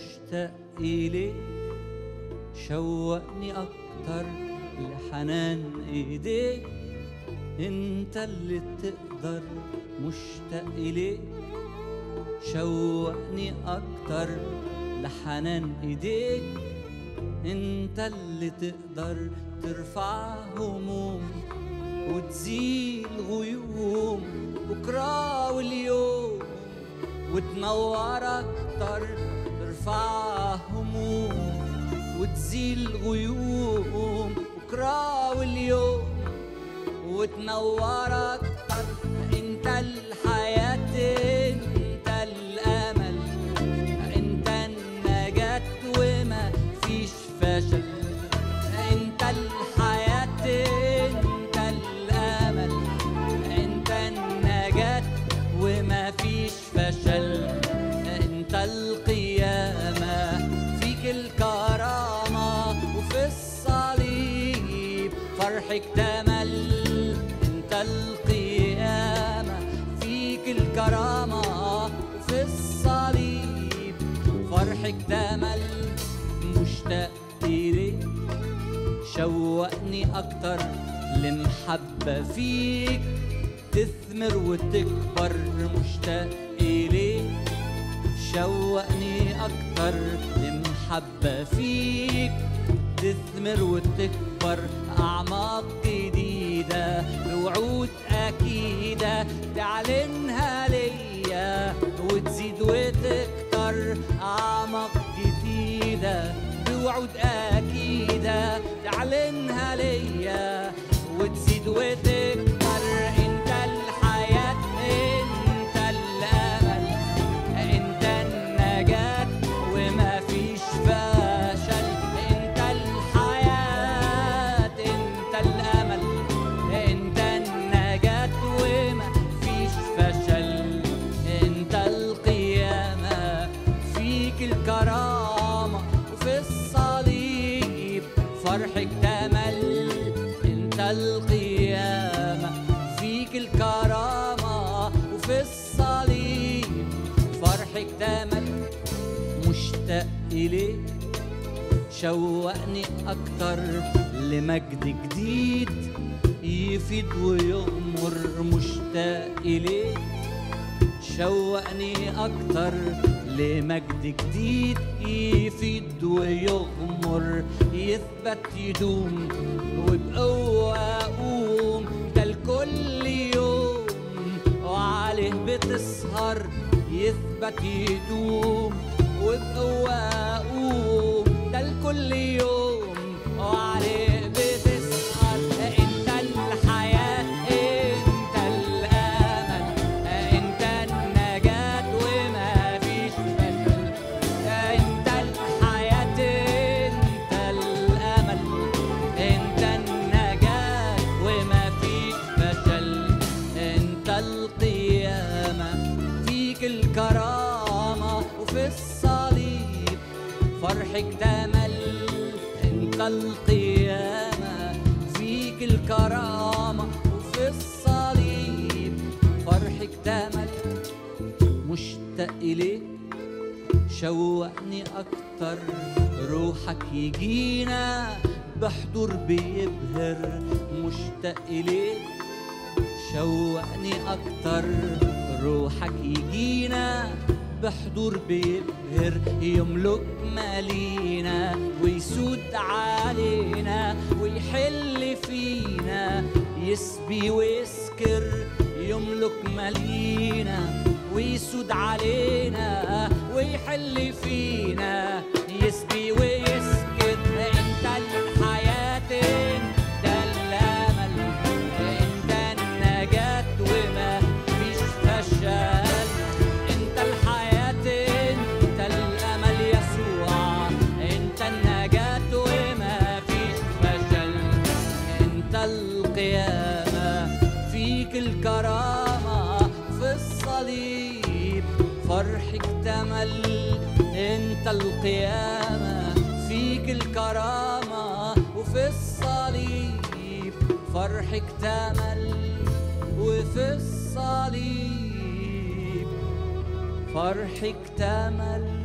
مشتاق إليك شوقني أكتر لحنان إيديك انت اللي تقدر مشتاق إليك شوقني أكتر لحنان إيديك انت اللي تقدر ترفع هموم وتزيل غيوم بكرة واليوم وتنور أكتر ترفع هموم وتزيل غيوم بكرة واليوم وتنور أكتر انت الحياة انت الأمل انت النجاة وما فيش فشل انت الحياة انت الأمل انت النجاة وما فيش فشل انت القيامة فيك الكرامة وفي الصليب فرح اكتمل انت القيامة فيك الكرامة وفي الصليب فرح اكتمل مشتاق إليك شوقني أكتر لمحبة فيك تثمر وتكبر مشتاق إليك شوقني أكتر لمحبة فيك تثمر وتكبر أعماق جديدة بوعود أكيدة تعلنها ليا وتزيد وتكتر أعماق جديدة بوعود أكيدة تعلنها ليا وتزيد وتكتر أنت الحياة أنت الأمل أنت النجاة وما فيش فشل أنت الحياة أنت الأمل أنت النجاة وما فيش فشل أنت القيامة فيك الكرامة وفي الصليب فرح اكتمل انت القيامة فيك الكرامة وفي الصليب فرح اكتمل مشتاق إليك شوقني أكتر لمجد جديد يفيد ويغمر مشتاق إليك شوقني أكتر لمجد جديد يفيد ويغمر يثبت يدوم وبقوة أقوم ده الكل يوم وعليه بتسهر يثبت يدوم وبقوة أقوم ده الكل يوم وعليه بتسهر انت الحياة انت الامل انت النجاة وما فيش فشل انت الحياة انت الامل انت النجاة وما فيش فشل انت القيامة فيك الكرامة وفي الصليب فرح اكتمل انت القيامة فيك الكرامة وفي الصليب فرح اكتمل مشتاق إليك شوقني أكتر روحك يجينا بحضور بيبهر مشتاق إليك شوقني أكتر روحك يجينا بحضور بيبهر يملك مالينا ويسود علينا ويحل فينا يسبي ويسكر يملك مالينا ويسود علينا ويحل فينا يسبي ويسكر انت الحياة انت الامل انت النجاة وما فيش فشل انت الحياة انت الامل يسوع انت النجاة وما فيش فشل انت القيامة فيك الكرامة في الصليب فرح اكتمل انت القيامة فيك الكرامة وفي الصليب فرح اكتمل وفي الصليب فرح اكتمل